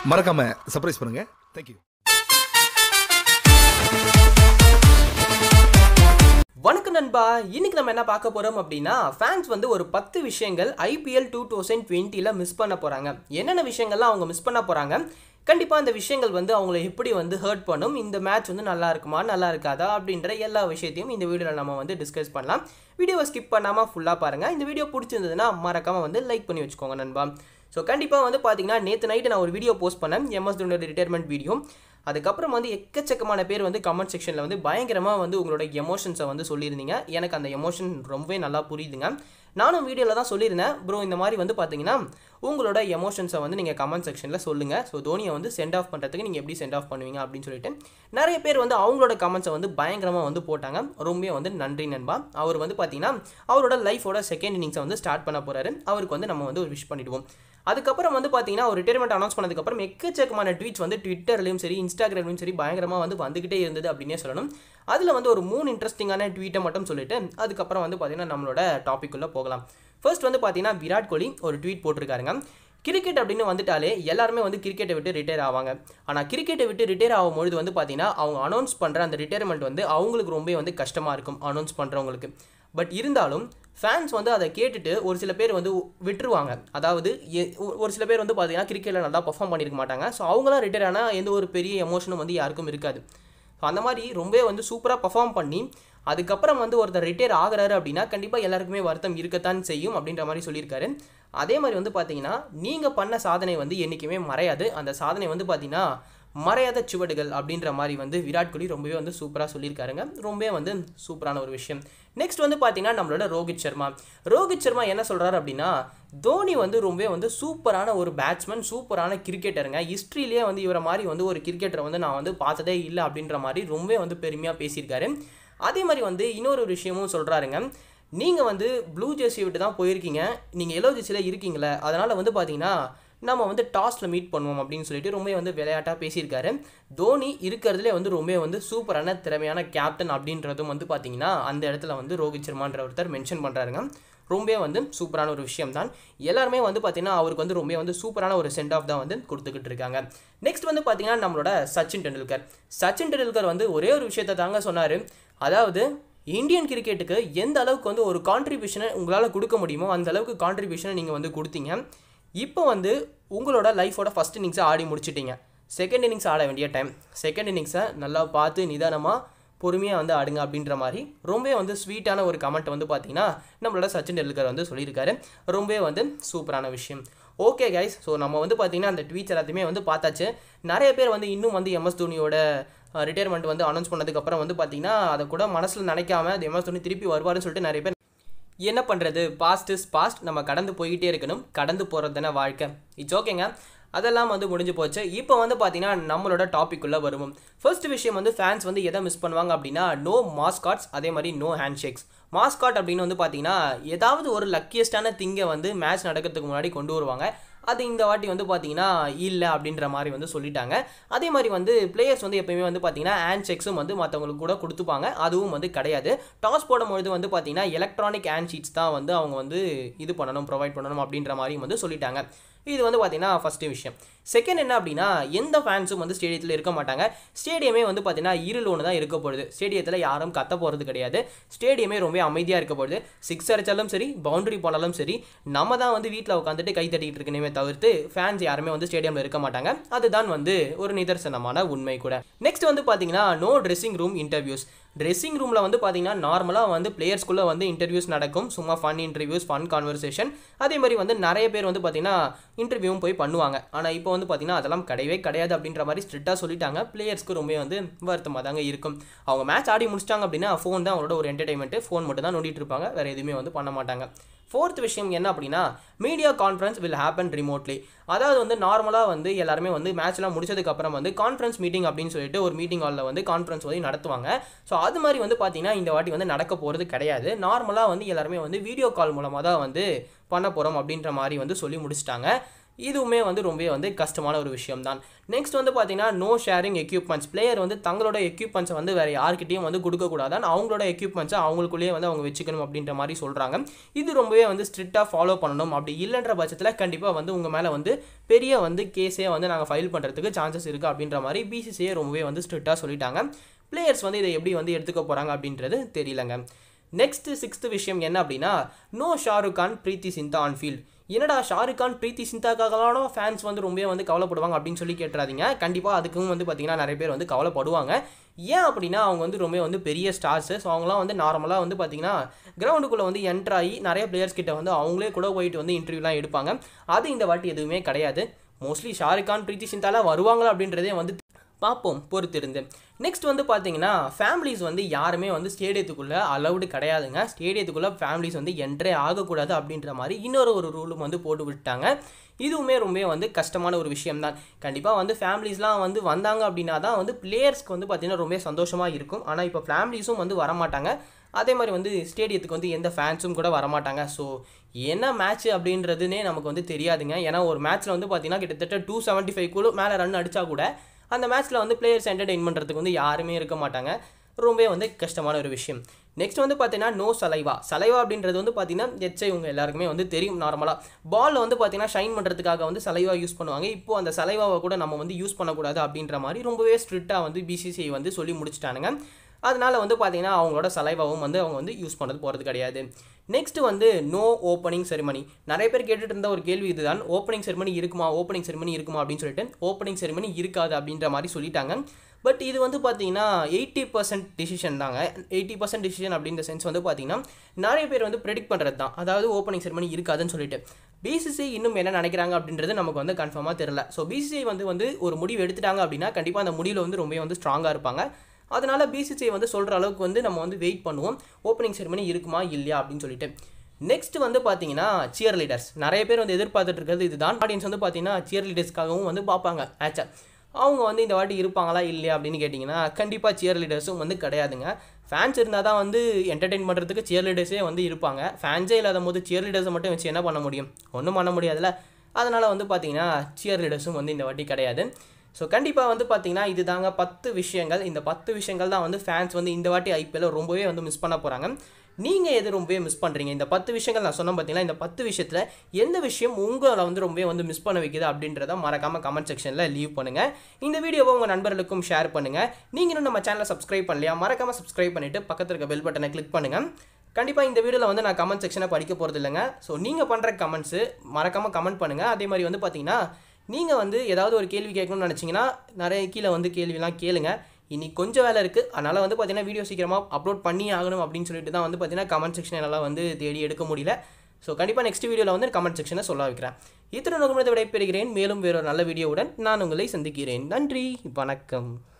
மறக்காம சர்ப்ரைஸ் பண்ணுங்க தேங்க்யூ வணக்கம் நண்பா இன்னைக்கு நம்ம என்ன பார்க்க போறோம் அப்படின்னா ஃபேன்ஸ் வந்து ஒரு பத்து விஷயங்கள் ஐபிஎல் டூ தௌசண்ட் டுவெண்ட்டியில் மிஸ் பண்ண போறாங்க என்னென்ன விஷயங்கள்லாம் அவங்க மிஸ் பண்ண போறாங்க கண்டிப்பாக அந்த விஷயங்கள் வந்து அவங்கள எப்படி வந்து ஹர்ட் பண்ணும் இந்த மேட்ச் வந்து நல்லா இருக்குமா நல்லா இருக்காதா அப்படின்ற எல்லா விஷயத்தையும் இந்த வீடியோவில் நம்ம வந்து டிஸ்கஸ் பண்ணலாம் வீடியோவை ஸ்கிப் பண்ணாமல் ஃபுல்லாக பாருங்கள் இந்த வீடியோ பிடிச்சிருந்ததுன்னா மறக்காமல் வந்து லைக் பண்ணி வச்சுக்கோங்க நண்பா ஸோ கண்டிப்பாக வந்து பார்த்தீங்கன்னா நேற்று நைட்டு நான் ஒரு வீடியோ போஸ்ட் பண்ணேன் எம்எஸ் தோனியோட ரிட்டையர்மெண்ட் வீடியோ அதுக்கப்புறம் வந்து எக்கச்சக்கமான பேர் வந்து கமெண்ட் செக்ஷனில் வந்து பயங்கரமாக வந்து உங்களோட எமோஷன்ஸை வந்து சொல்லியிருந்தீங்க எனக்கு அந்த எமோஷன் ரொம்பவே நல்லா புரியுதுங்க நானும் வீடியோவில் தான் சொல்லியிருந்தேன் ப்ரோ இந்த மாதிரி வந்து பார்த்தீங்கன்னா உங்களோட எமோஷன்ஸை வந்து நீங்கள் கமெண்ட் செக்ஷனில் சொல்லுங்கள் ஸோ தோனியை வந்து சென்ட் ஆஃப் பண்ணுறதுக்கு நீங்கள் எப்படி சென்ட் ஆஃப் பண்ணுவீங்க அப்படின்னு சொல்லிட்டு நிறைய பேர் வந்து அவங்களோட கமெண்ட்ஸை வந்து பயங்கரமாக வந்து போட்டாங்க ரொம்பவே வந்து நன்றி நண்பா அவர் வந்து பார்த்தீங்கன்னா அவரோட லைஃபோட செகண்ட் இன்னிங்ஸை வந்து ஸ்டார்ட் பண்ண போகிறாரு அவருக்கு வந்து நம்ம வந்து ஒரு விஷ் பண்ணிடுவோம் அதுக்கப்புறம் வந்து பார்த்தீங்கன்னா ஒரு ரிட்டைர்மெண்ட் அனௌன்ஸ் பண்ணதுக்கப்புறம் எக்கச்சக்கமான ட்வீட்ஸ் வந்து ட்விட்டர்லையும் சரி இன்ஸ்டாகிராம்லையும் சரி பயங்கரமாக வந்து வந்துக்கிட்டே இருந்தது அப்படின்னே சொல்லணும் அதில் வந்து ஒரு மூணு இன்ட்ரெஸ்டிங்கான ட்வீட்டை மட்டும் சொல்லிட்டு அதுக்கப்புறம் வந்து பார்த்தீங்கன்னா நம்மளோட டாபிக்குள்ளே போகலாம் ஃபர்ஸ்ட் வந்து பார்த்தீங்கன்னா விராட் கோலி ஒரு ட்வீட் போட்டிருக்காருங்க கிரிக்கெட் அப்படின்னு வந்துட்டாலே எல்லாருமே வந்து கிரிக்கெட்டை விட்டு ரிட்டையர் ஆவாங்க ஆனால் கிரிக்கெட்டை விட்டு ரிட்டையர் ஆகும்பொழுது வந்து பார்த்தீங்கன்னா அவங்க அனௌன்ஸ் பண்ணுற அந்த ரிட்டையர்மெண்ட் வந்து அவங்களுக்கு ரொம்ப வந்து கஷ்டமாக இருக்கும் அனௌன்ஸ் பண்ணுறவங்களுக்கு பட் இருந்தாலும் ஃபேன்ஸ் வந்து அதை கேட்டுட்டு ஒரு சில பேர் வந்து விட்டுருவாங்க அதாவது எ- ஒ- ஒரு சில பேர் வந்து பார்த்தீங்கன்னா கிரிக்கெட்டில் நல்லா பர்ஃபார்ம் பண்ணியிருக்க மாட்டாங்க ஸோ அவங்களாம் ரிட்டையர் ஆனால் எந்த ஒரு பெரிய எமோஷனும் வந்து யாருக்கும் இருக்காது ஸோ அந்த மாதிரி ரொம்பவே வந்து சூப்பராக பர்ஃபார்ம் பண்ணி அதுக்கப்புறம் வந்து ஒருத்தர் ரிட்டையர் ஆகுறாரு அப்படின்னா கண்டிப்பாக எல்லாருக்குமே வருத்தம் இருக்கத்தான் செய்யும் அப்படின்ற மாதிரி சொல்லியிருக்காரு அதே மாதிரி வந்து பார்த்தீங்கன்னா நீங்கள் பண்ண சாதனை வந்து என்றைக்குமே மறையாது அந்த சாதனை வந்து பார்த்தீங்கன்னா மறையாத சுவடுகள் அப்படின்ற மாதிரி வந்து விராட் கோலி ரொம்பவே வந்து சூப்பராக சொல்லியிருக்காருங்க ரொம்பவே வந்து சூப்பரான ஒரு விஷயம் நெக்ஸ்ட் வந்து பார்த்தீங்கன்னா நம்மளோட ரோஹித் சர்மா ரோஹித் சர்மா என்ன சொல்கிறாரு அப்படின்னா தோனி வந்து ரொம்பவே வந்து சூப்பரான ஒரு பேட்ஸ்மேன் சூப்பரான கிரிக்கெட்டருங்க ஹிஸ்ட்ரியிலே வந்து இவரை மாதிரி வந்து ஒரு கிரிக்கெட்டரை வந்து நான் வந்து பார்த்ததே இல்லை அப்படின்ற மாதிரி ரொம்பவே வந்து பெருமையாக பேசியிருக்காரு அதே மாதிரி வந்து இன்னொரு ஒரு விஷயமும் சொல்கிறாருங்க நீங்கள் வந்து ப்ளூ ஜெர்சி விட்டு தான் போயிருக்கீங்க நீங்கள் எல்லோ ஜெர்சியில் இருக்கீங்களே அதனால் வந்து பார்த்தீங்கன்னா நம்ம வந்து டாஸில் மீட் பண்ணுவோம் அப்படின்னு சொல்லிட்டு ரொம்ப வந்து விளையாட்டாக பேசியிருக்காரு தோனி இருக்கிறதுலே வந்து ரொம்ப வந்து சூப்பரான திறமையான கேப்டன் அப்படின்றதும் வந்து பார்த்தீங்கன்னா அந்த இடத்துல வந்து ரோஹித் சர்மான்ற ஒருத்தர் மென்ஷன் பண்ணுறாருங்க ரொம்ப வந்து சூப்பரான ஒரு விஷயம் தான் எல்லாருமே வந்து பார்த்தீங்கன்னா அவருக்கு வந்து ரொம்ப வந்து சூப்பரான ஒரு சென்ட் ஆஃப் தான் வந்து கொடுத்துக்கிட்டு இருக்காங்க நெக்ஸ்ட் வந்து பார்த்தீங்கன்னா நம்மளோட சச்சின் டெண்டுல்கர் சச்சின் டெண்டுல்கர் வந்து ஒரே ஒரு விஷயத்தை தாங்க சொன்னார் அதாவது இந்தியன் கிரிக்கெட்டுக்கு எந்த அளவுக்கு வந்து ஒரு கான்ட்ரிபியூஷனை உங்களால் கொடுக்க முடியுமோ அந்த அளவுக்கு கான்ட்ரிபியூஷனை நீங்கள் வந்து கொடுத்தீங்க இப்போ வந்து உங்களோட லைஃபோட ஃபஸ்ட் இன்னிங்ஸை ஆடி முடிச்சிட்டீங்க செகண்ட் இன்னிங்ஸ் ஆட வேண்டிய டைம் செகண்ட் இன்னிங்ஸை நல்லா பார்த்து நிதானமாக பொறுமையாக வந்து ஆடுங்க அப்படின்ற மாதிரி ரொம்பவே வந்து ஸ்வீட்டான ஒரு கமெண்ட் வந்து பார்த்தீங்கன்னா நம்மளோட சச்சின் டெண்டுல்கர் வந்து சொல்லியிருக்காரு ரொம்பவே வந்து சூப்பரான விஷயம் ஓகே கைஸ் ஸோ நம்ம வந்து பார்த்தீங்கன்னா அந்த ட்வீட்ஸ் எல்லாத்தையுமே வந்து பார்த்தாச்சு நிறைய பேர் வந்து இன்னும் வந்து எம்எஸ் தோனியோட ரிட்டையர்மெண்ட் வந்து அனௌன்ஸ் பண்ணதுக்கப்புறம் வந்து பார்த்தீங்கன்னா அதை கூட மனசில் நினைக்காம அது எம்எஸ் தோனி திருப்பி வருவாருன்னு சொல்லிட்டு நிறைய பேர் என்ன பண்ணுறது பாஸ்ட் இஸ் பாஸ்ட் நம்ம கடந்து போய்கிட்டே இருக்கணும் கடந்து போகிறது தானே வாழ்க்கை இட்ஸ் ஓகேங்க அதெல்லாம் வந்து முடிஞ்சு போச்சு இப்போ வந்து பார்த்தீங்கன்னா நம்மளோட டாபிக் உள்ள வருவோம் ஃபர்ஸ்ட் விஷயம் வந்து ஃபேன்ஸ் வந்து எதை மிஸ் பண்ணுவாங்க அப்படின்னா நோ மாஸ்காட்ஸ் அதே மாதிரி நோ ஹேண்ட் ஷேக்ஸ் மாஸ்காட் அப்படின்னு வந்து பார்த்தீங்கன்னா ஏதாவது ஒரு லக்கியஸ்டான திங்கை வந்து மேட்ச் நடக்கிறதுக்கு முன்னாடி கொண்டு வருவாங்க அது இந்த வாட்டி வந்து பார்த்தீங்கன்னா இல்லை அப்படின்ற மாதிரி வந்து சொல்லிட்டாங்க அதே மாதிரி வந்து பிளேயர்ஸ் வந்து எப்பயுமே வந்து பார்த்தீங்கன்னா ஹேண்ட் செக்ஸும் வந்து மற்றவங்களுக்கு கூட கொடுத்துப்பாங்க அதுவும் வந்து கிடையாது டாஸ் போடும்பொழுது வந்து பார்த்தீங்கன்னா எலக்ட்ரானிக் ஹேண்ட் ஷீட்ஸ் தான் வந்து அவங்க வந்து இது பண்ணணும் ப்ரொவைட் பண்ணணும் அப்படின்ற மாதிரி வந்து சொல்லிட்டாங்க இது வந்து பார்த்தீங்கன்னா ஃபஸ்ட்டு விஷயம் செகண்ட் என்ன அப்படின்னா எந்த ஃபேன்ஸும் வந்து ஸ்டேடியத்தில் இருக்க மாட்டாங்க ஸ்டேடியமே வந்து பார்த்தீங்கன்னா இருளோன்னு தான் இருக்க போகுது ஸ்டேடியத்தில் யாரும் கத்த போகிறது கிடையாது ஸ்டேடியமே ரொம்ப அமைதியாக இருக்க போகுது சிக்ஸ் அடிச்சாலும் சரி பவுண்டரி போனாலும் சரி நம்ம தான் வந்து வீட்டில் உட்காந்துட்டு கை தட்டிக்கிட்டு இருக்கணுமே தவிர்த்து ஃபேன்ஸ் யாருமே வந்து ஸ்டேடியமில் இருக்க மாட்டாங்க அதுதான் வந்து ஒரு நிதர்சனமான உண்மை கூட நெக்ஸ்ட் வந்து பார்த்தீங்கன்னா no dressing room interviews dressing ரூமில் வந்து பார்த்தீங்கன்னா நார்மலாக வந்து பிளேயர்ஸ்குள்ளே வந்து இன்டர்வியூஸ் நடக்கும் சும்மா ஃபன் இன்டர்வியூஸ் ஃபன் கான்வர்சேஷன் அதே மாதிரி வந்து நிறைய பேர் வந்து பார்த்தீங்கன்னா இன்டர்வியூவும் போய் பண்ணுவாங்க ஆனால் இப்போ வந்து பார்த்தீங்கன்னா அதெல்லாம் கிடையவே கிடையாது அப்படின்ற மாதிரி ஸ்ட்ரிக்டாக சொல்லிட்டாங்க பிளேயர்ஸ்க்கு ரொம்ப வந்து வருத்தமாக தாங்க இருக்கும் அவங்க மேட்ச் ஆடி முடிச்சிட்டாங்க அப்படின்னா ஃபோன் தான் அவங்களோட ஒரு என்டர்டைன்மெண்ட்டு ஃபோன் மட்டும் தான் நோண்டிட்டு இருப்பாங்க வேறு எதுவுமே வந்து பண்ண மாட்டாங்க ஃபோர்த் விஷயம் என்ன அப்படின்னா media conference will happen remotely அதாவது வந்து நார்மலாக வந்து எல்லாருமே வந்து மேட்ச்லாம் முடிச்சதுக்கு அப்புறம் வந்து கான்ஃபரன்ஸ் மீட்டிங் அப்படின்னு சொல்லிட்டு ஒரு மீட்டிங் ஹாலில் வந்து கான்ஃபரன்ஸ் வந்து நடத்துவாங்க ஸோ அது மாதிரி வந்து பார்த்தீங்கன்னா இந்த வாட்டி வந்து நடக்க போகிறது கிடையாது நார்மலாக வந்து எல்லாருமே வந்து வீடியோ கால் மூலமாக தான் வந்து பண்ண போகிறோம் அப்படின்ற மாதிரி வந்து சொல்லி முடிச்சிட்டாங்க இதுவுமே வந்து ரொம்பவே வந்து கஷ்டமான ஒரு விஷயம் தான் நெக்ஸ்ட் வந்து பார்த்தீங்கன்னா நோ ஷேரிங் எக்யூப்மெண்ட்ஸ் பிளேயர் வந்து தங்களோட எக்யூப்மெண்ட்ஸை வந்து வேறு யார்கிட்டயும் வந்து கொடுக்கக்கூடாதான் அவங்களோட எக்யூப்மெண்ட்ஸை அவங்களுக்குள்ளேயே வந்து அவங்க வச்சுக்கணும் அப்படின்ற மாதிரி சொல்கிறாங்க இது ரொம்பவே வந்து ஸ்ட்ரிக்டாக ஃபாலோ பண்ணணும் அப்படி இல்லைன்ற பட்சத்தில் கண்டிப்பாக வந்து உங்கள் மேலே வந்து பெரிய வந்து கேஸே வந்து நாங்கள் ஃபைல் பண்ணுறதுக்கு சான்சஸ் இருக்குது அப்படின்ற மாதிரி பிசிசிஏ ரொம்பவே வந்து ஸ்ட்ரிக்டாக சொல்லிட்டாங்க பிளேயர்ஸ் வந்து இதை எப்படி வந்து எடுத்துக்க போகிறாங்க அப்படின்றது தெரியலங்க நெக்ஸ்ட் சிக்ஸ்த் விஷயம் என்ன அப்படின்னா நோ ஷாருக் கான் பிரீத்தி சிந்தா ஆன் ஃபீல்ட் என்னடா ஷாருக் கான் பிரீத்தி சிந்தாக்காகலாம் ஃபேன்ஸ் வந்து ரொம்பவே வந்து கவலைப்படுவாங்க அப்படின்னு சொல்லி கேட்டுறாதீங்க கண்டிப்பாக அதுக்கும் வந்து பார்த்தீங்கன்னா நிறைய பேர் வந்து கவலைப்படுவாங்க ஏன் அப்படின்னா அவங்க வந்து ரொம்ப வந்து பெரிய ஸ்டார்ஸு ஸோ அவங்களாம் வந்து நார்மலாக வந்து பார்த்தீங்கன்னா கிரவுண்டுக்குள்ளே வந்து என்ட்ரு ஆகி நிறைய பிளேயர்ஸ் கிட்ட வந்து அவங்களே கூட போயிட்டு வந்து இன்டர்வியூலாம் எடுப்பாங்க அது இந்த வாட்டி எதுவுமே கிடையாது மோஸ்ட்லி ஷாருக் கான் பிரீத்தி சிந்தாலாம் வருவாங்களா அப்படின்றதே வந்து பார்ப்போம் பொறுத்திருந்து நெக்ஸ்ட் வந்து பார்த்தீங்கன்னா ஃபேமிலிஸ் வந்து யாருமே வந்து ஸ்டேடியத்துக்குள்ளே அலௌடு கிடையாதுங்க ஸ்டேடியத்துக்குள்ளே ஃபேமிலிஸ் வந்து என்ட்ரே ஆகக்கூடாது அப்படின்ற மாதிரி இன்னொரு ஒரு ரூலும் வந்து போட்டு விட்டாங்க இதுவுமே ரொம்ப வந்து கஷ்டமான ஒரு விஷயம் தான் கண்டிப்பாக வந்து ஃபேமிலிஸ்லாம் வந்து வந்தாங்க அப்படின்னா தான் வந்து பிளேயர்ஸ்க்கு வந்து பார்த்திங்கன்னா ரொம்ப சந்தோஷமாக இருக்கும் ஆனால் இப்போ ஃபேமிலிஸும் வந்து வரமாட்டாங்க அதே மாதிரி வந்து ஸ்டேடியத்துக்கு வந்து எந்த ஃபேன்ஸும் கூட வரமாட்டாங்க ஸோ என்ன மேட்ச் அப்படின்றதுனே நமக்கு வந்து தெரியாதுங்க ஏன்னா ஒரு மேட்ச்சில் வந்து பார்த்தீங்கன்னா கிட்டத்தட்ட டூ செவன்ட்டி ஃபைவ் கூட மேலே ரன் அடித்தா கூட அந்த மேட்ச்சில் வந்து பிளேயர்ஸ் என்டர்டெயின் பண்ணுறதுக்கு வந்து யாருமே இருக்க மாட்டாங்க ரொம்ப வந்து கஷ்டமான ஒரு விஷயம் நெக்ஸ்ட் வந்து பார்த்தீங்கன்னா நோ சலைவா சலைவா அப்படின்றது வந்து பார்த்தீங்கன்னா எச்சை உங்கள் எல்லாருக்குமே வந்து தெரியும் நார்மலாக பாலில் வந்து பார்த்தீங்கன்னா ஷைன் பண்ணுறதுக்காக வந்து சலைவா யூஸ் பண்ணுவாங்க இப்போ அந்த சலைவாவை கூட நம்ம வந்து யூஸ் பண்ணக்கூடாது அப்படின்ற மாதிரி ரொம்பவே ஸ்ட்ரிக்டாக வந்து பிசிசிஐ வந்து சொல்லி முடிச்சிட்டானுங்க அதனால வந்து பார்த்தீங்கன்னா அவங்களோட சலைவாவும் வந்து அவங்க வந்து யூஸ் பண்ணது போகிறது கிடையாது நெக்ஸ்ட் வந்து நோ ஓப்பனிங் செரிமனி நிறைய பேர் கேட்டுட்டு இருந்த ஒரு கேள்வி இதுதான் ஓப்பனிங் செரிமனி இருக்குமா ஓப்பனிங் செரிமனி இருக்குமா அப்படின்னு சொல்லிட்டு ஓப்பனிங் செரிமனி இருக்காது அப்படின்ற மாதிரி சொல்லிட்டாங்க பட் இது வந்து பார்த்தீங்கன்னா எயிட்டி பர்சன்ட் டிசிஷன் தாங்க எயிட்டி பர்சன்ட் டிசிஷன் அப்படின்ற சென்ஸ் வந்து பார்த்தீங்கன்னா நிறைய பேர் வந்து ப்ரெடிக்ட் பண்ணுறது தான் அதாவது ஓப்பனிங் செரிமனி இருக்காதுன்னு சொல்லிட்டு பிசிசிஐ இன்னும் என்ன நினைக்கிறாங்க அப்படின்றது நமக்கு வந்து கன்ஃபார்மாக தெரியல ஸோ பிசிசிஐ வந்து வந்து ஒரு முடிவு எடுத்துட்டாங்க அப்படின்னா கண்டிப்பாக அந்த முடிவில் வந்து ரொம்ப வந்து ஸ்ட்ராங்காக இருப்பாங்க அதனால பிசிசிஐ வந்து சொல்கிற அளவுக்கு வந்து நம்ம வந்து வெயிட் பண்ணுவோம் ஓப்பனிங் செரிமனி இருக்குமா இல்லையா அப்படின்னு சொல்லிட்டு நெக்ஸ்ட் வந்து பார்த்தீங்கன்னா சியர் லீடர்ஸ் நிறைய பேர் வந்து எதிர்பார்த்துட்டு இருக்கிறது இதுதான் ஆடியன்ஸ் வந்து பார்த்தீங்கன்னா சியர் லீடர்ஸ்க்காகவும் வந்து பார்ப்பாங்க மேட்சை அவங்க வந்து இந்த வாட்டி இருப்பாங்களா இல்லையா அப்படின்னு கேட்டிங்கன்னா கண்டிப்பாக சியர் லீடர்ஸும் வந்து கிடையாதுங்க ஃபேன்ஸ் இருந்தால் தான் வந்து என்டர்டெயின் பண்ணுறதுக்கு சியர் லீடர்ஸே வந்து இருப்பாங்க ஃபேன்ஸே இல்லாத போது சியர் லீடர்ஸை மட்டும் வச்சு என்ன பண்ண முடியும் ஒன்றும் பண்ண முடியாதுல்ல அதனால் வந்து பார்த்தீங்கன்னா சியர் லீடர்ஸும் வந்து இந்த வாட்டி கிடையாது ஸோ கண்டிப்பாக வந்து பார்த்தீங்கன்னா இது தாங்க பத்து விஷயங்கள் இந்த பத்து விஷயங்கள் தான் வந்து ஃபேன்ஸ் வந்து இந்த வாட்டி ஐபிஎல் ரொம்பவே வந்து மிஸ் பண்ண போகிறாங்க நீங்கள் எது ரொம்பவே மிஸ் பண்ணுறீங்க இந்த பத்து விஷயங்கள் நான் சொன்னேன் பார்த்தீங்கன்னா இந்த பத்து விஷயத்தில் எந்த விஷயம் உங்களை வந்து ரொம்பவே வந்து மிஸ் பண்ண வைக்குது அப்படின்றத மறக்காமல் கமெண்ட் செக்ஷனில் லீவ் பண்ணுங்கள் இந்த வீடியோவை உங்கள் நண்பர்களுக்கும் ஷேர் பண்ணுங்கள் நீங்கள் இன்னும் நம்ம சேனலை சப்ஸ்கிரைப் பண்ணலையா மறக்காமல் சப்ஸ்கிரைப் பண்ணிவிட்டு பக்கத்தில் இருக்க பெல் பட்டனை கிளிக் பண்ணுங்கள் கண்டிப்பாக இந்த வீடியோவில் வந்து நான் கமெண்ட் செக்ஷனை படிக்க போகிறது இல்லைங்க ஸோ நீங்கள் பண்ணுற கமெண்ட்ஸு மறக்காமல் கமெண்ட் பண்ணுங்கள் அதே மாதிரி வந்து பார்த்தீங்கன்னா நீங்கள் வந்து ஏதாவது ஒரு கேள்வி கேட்கணும்னு நினச்சிங்கன்னா நிறைய கீழே வந்து கேள்விலாம் கேளுங்க இன்னைக்கு கொஞ்சம் வேலை இருக்குது அதனால் வந்து பார்த்தீங்கன்னா வீடியோ சீக்கிரமாக அப்லோட் பண்ணி ஆகணும் அப்படின்னு சொல்லிட்டு தான் வந்து பார்த்தீங்கன்னா கமெண்ட் செக்ஷன் எல்லாம் வந்து தேடி எடுக்க முடியல ஸோ கண்டிப்பாக நெக்ஸ்ட் வீடியோவில் வந்து கமெண்ட் செக்ஷனை சொல்ல வைக்கிறேன் இத்தனை நோக்கத்தை விடைபெறுகிறேன் மேலும் வேறொரு நல்ல வீடியோவுடன் நான் உங்களை சந்திக்கிறேன் நன்றி வணக்கம்